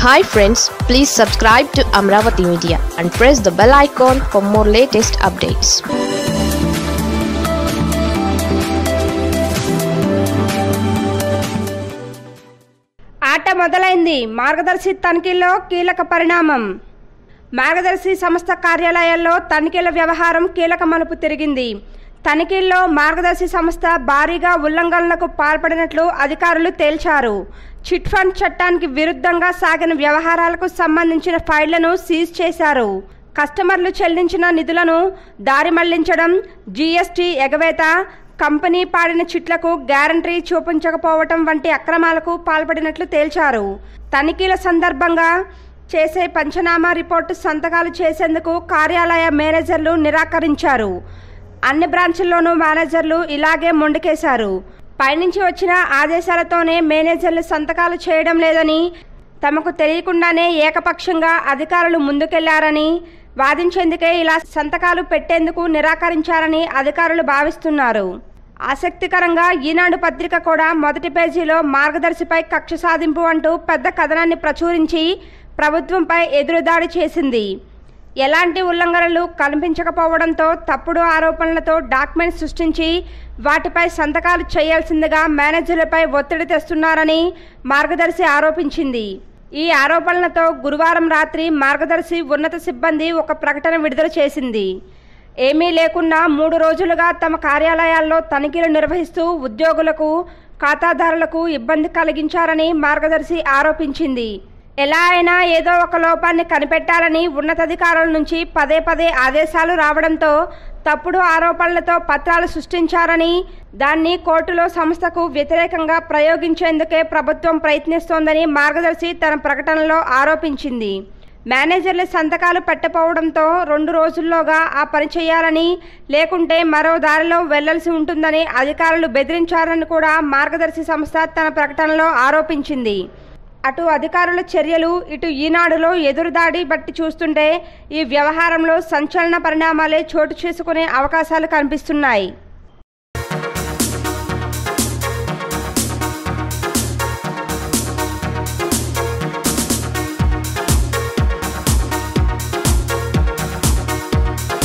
hi friends please subscribe to Amaravati media and press the bell icon for more latest updates ఆట మొదలైంది మార్గదర్శి తనిఖీల్లో కీలక పరిణామం మార్గదర్శి సంస్థ కార్యాలయాల్లో తనిఖీల వ్యవహారం కీలక మలుపు తిరిగింది తనిఖీల్లో మార్గదర్శి సంస్థ భారీగా ఉల్లంఘనలకు పాల్పడినట్లు అధికారులు తేల్చారు చిట్ ఫండ్ చట్టానికి విరుద్ధంగా సాగిన వ్యవహారాలకు సంబంధించిన ఫైళ్లను సీజ్ చేశారు కస్టమర్లు చెల్లించిన నిధులను దారి మళ్లించడం జీఎస్టీ ఎగవేత కంపెనీ పాడిన చిట్లకు గ్యారంటీ చూపించకపోవటం వంటి అక్రమాలకు పాల్పడినట్లు తేల్చారు తనిఖీల సందర్భంగా చేసే పంచనామా రిపోర్టు సంతకాలు చేసేందుకు కార్యాలయ మేనేజర్లు నిరాకరించారు అన్ని బ్రాంచుల్లోనూ మేనేజర్లు ఇలాగే మొండికేశారు పైనుంచి వచ్చిన ఆదేశాలతోనే మేనేజర్లు సంతకాలు చేయడం లేదని తమకు తెలియకుండానే ఏకపక్షంగా అధికారులు ముందుకెళ్లారని వాదించేందుకే ఇలా సంతకాలు పెట్టేందుకు నిరాకరించారని అధికారులు భావిస్తున్నారు ఆసక్తికరంగా ఈనాడు పత్రిక కూడా మొదటి పేజీలో మార్గదర్శిపై కక్ష సాధింపు అంటూ పెద్ద కథనాన్ని ప్రచురించి ప్రభుత్వంపై ఎదురుదాడి చేసింది ఎలాంటి ఉల్లంఘనలు కనిపించకపోవడంతో తప్పుడు ఆరోపణలతో డాక్యుమెంట్ సృష్టించి వాటిపై సంతకాలు చేయాల్సిందిగా మేనేజర్లపై ఒత్తిడి తెస్తున్నారని మార్గదర్శి ఆరోపించింది ఈ ఆరోపణలతో గురువారం రాత్రి మార్గదర్శి ఉన్నత సిబ్బంది ఒక ప్రకటన విడుదల చేసింది ఏమీ లేకున్నా మూడు రోజులుగా తమ కార్యాలయాల్లో తనిఖీలు నిర్వహిస్తూ ఉద్యోగులకు ఖాతాదారులకు ఇబ్బంది కలిగించారని మార్గదర్శి ఆరోపించింది ఎలా అయినా ఏదో ఒక లోపాన్ని కనిపెట్టాలని ఉన్నతాధికారుల నుంచి పదే పదే ఆదేశాలు రావడంతో తప్పుడు ఆరోపణలతో పత్రాలు సృష్టించారని దాన్ని కోర్టులో సంస్థకు వ్యతిరేకంగా ప్రయోగించేందుకే ప్రభుత్వం ప్రయత్నిస్తోందని మార్గదర్శి తన ప్రకటనలో ఆరోపించింది మేనేజర్లు సంతకాలు పెట్టపోవడంతో రెండు రోజుల్లోగా ఆ పని చేయాలని లేకుంటే మరో దారిలో వెళ్లాల్సి ఉంటుందని అధికారులు బెదిరించారని కూడా మార్గదర్శి సంస్థ తన ప్రకటనలో ఆరోపించింది అటు అధికారుల చర్యలు ఇటు ఈనాడులో ఎదురుదాడి బట్టి చూస్తుంటే ఈ వ్యవహారంలో సంచలన పరిణామాలే చోటు చేసుకునే అవకాశాలు కనిపిస్తున్నాయి